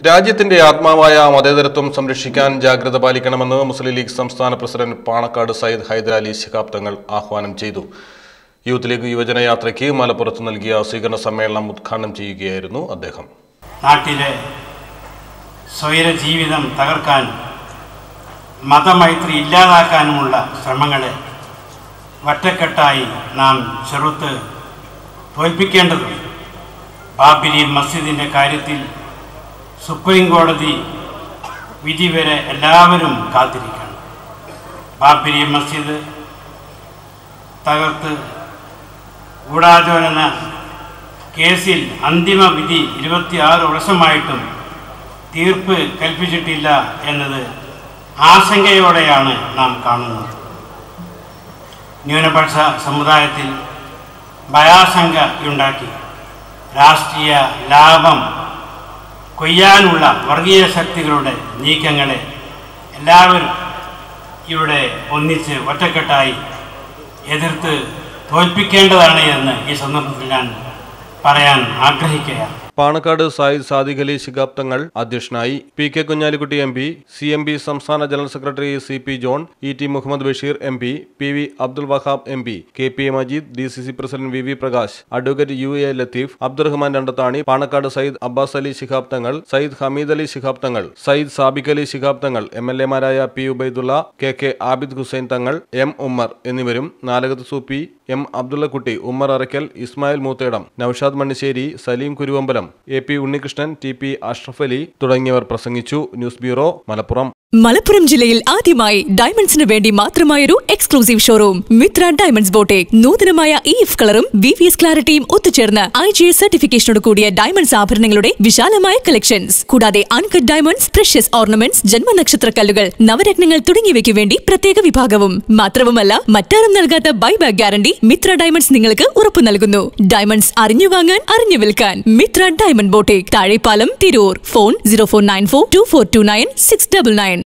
രാജ്യത്തിന്റെ ആത്മാവായ മതേതരത്വം സംരക്ഷിക്കാൻ ജാഗ്രത പാലിക്കണമെന്ന് മുസ്ലിം ലീഗ് സംസ്ഥാന പ്രസിഡന്റ് പാണക്കാട് സയ്യിദ് ഹൈദരാലി ശിഹാബ് തങ്ങൾ ആഹ്വാനം ചെയ്തു യൂത്ത് ലീഗ് യുവജന യാത്രയ്ക്ക് മലപ്പുറത്ത് നൽകിയ സ്വീകരണ സമ്മേളനം ഉദ്ഘാടനം ചെയ്യുകയായിരുന്നു അദ്ദേഹം നാട്ടിലെ സ്വൈര ജീവിതം തകർക്കാൻ മതമൈത്രി ഇല്ലാതാക്കാനുമുള്ള ശ്രമങ്ങളെ ഒറ്റക്കെട്ടായി നാം ചെറുത്ത് തോൽപ്പിക്കേണ്ടതുണ്ട് ബാബരി മസ്ജിദിൻ്റെ കാര്യത്തിൽ സുപ്രീം കോടതി വിധി വരെ എല്ലാവരും കാത്തിരിക്കണം ബാബരി മസ്ജിദ് തകർത്ത് ഗൂഢാചോദന കേസിൽ അന്തിമ വിധി ഇരുപത്തിയാറ് വർഷമായിട്ടും തീർപ്പ് കൽപ്പിച്ചിട്ടില്ല എന്നത് ആശങ്കയോടെയാണ് നാം കാണുന്നത് ന്യൂനപക്ഷ സമുദായത്തിൽ ഭയാശങ്കയുണ്ടാക്കി രാഷ്ട്രീയ ലാഭം കൊയ്യാനുള്ള വർഗീയ ശക്തികളുടെ നീക്കങ്ങളെ എല്ലാവരും ഇവിടെ ഒന്നിച്ച് ഒറ്റക്കെട്ടായി എതിർത്ത് തോൽപ്പിക്കേണ്ടതാണ് എന്ന് ഈ സന്ദർഭത്തിൽ ഞാൻ പറയാൻ ആഗ്രഹിക്കുകയാണ് പാണക്കാട് സായിദ് സാദിഖ് അലി ശിഹാബ് തങ്ങൾ അധ്യക്ഷനായി P K Kunhalikutty M P C M P സംസ്ഥാന general secretary C P John E T Muhammad Basheer M P P V Abdul Wahab M P K P A Majeed D C C president V V Prakash advocate U A Latheef Abdurahman Randathani Panakkad Sayyid Abbas Ali Shihab Thangal Sayyid Hameed Ali Shihab Thangal Sayyid Sabiq Ali Shihab Thangal M L എമാരായ P Ubaidulla K K Abid Hussain Thangal M Ummer എന്നിവരും Nalakath Soopy M Abdullakutty Ummer Arakkal Ismail Moothedam Noushad Mannisseri Saleem Kuruvambalam A P Unnikrishnan T P Ashraf Ali തുടങ്ങിയവർ പ്രസംഗിച്ചു news bureau Malappuram Malappuram ജില്ലയിൽ ആദ്യമായി ഡയമണ്ട്സിന് വേണ്ടി മാത്രമായൊരു exclusive showroom Mithra diamonds boutique നൂതനമായ ഇ എഫ് കളറും വി വി എസ് ക്ലാരിറ്റിയും ഒത്തുചേർന്ന് ഐ ജി എസ് സർട്ടിഫിക്കേഷനോട് കൂടിയ ഡയമണ്ട്സ് ആഭരണങ്ങളുടെ വിശാലമായ കളക്ഷൻസ് കൂടാതെ അൺകട്ട് ഡയമണ്ട്സ് പ്രഷ്യസ് ഓർണമെന്റ്സ് ജന്മനക്ഷത്ര കല്ലുകൾ നവരത്നങ്ങൾ തുടങ്ങിയവയ്ക്ക് വേണ്ടി പ്രത്യേക വിഭാഗവും മാത്രവുമല്ല മറ്റാരും നൽകാത്ത ബൈബാക്ക് ഗ്യാരണ്ടി മിത്ര ഡയമണ്ട്സ് നിങ്ങൾക്ക് ഉറപ്പു നൽകുന്നു ഡയമണ്ട്സ് അറിഞ്ഞു വാങ്ങാൻ അറിഞ്ഞു വിൽക്കാൻ Mithra diamond boutique Thazhepalam Tirur phone zero four nine four two four two nine six double nine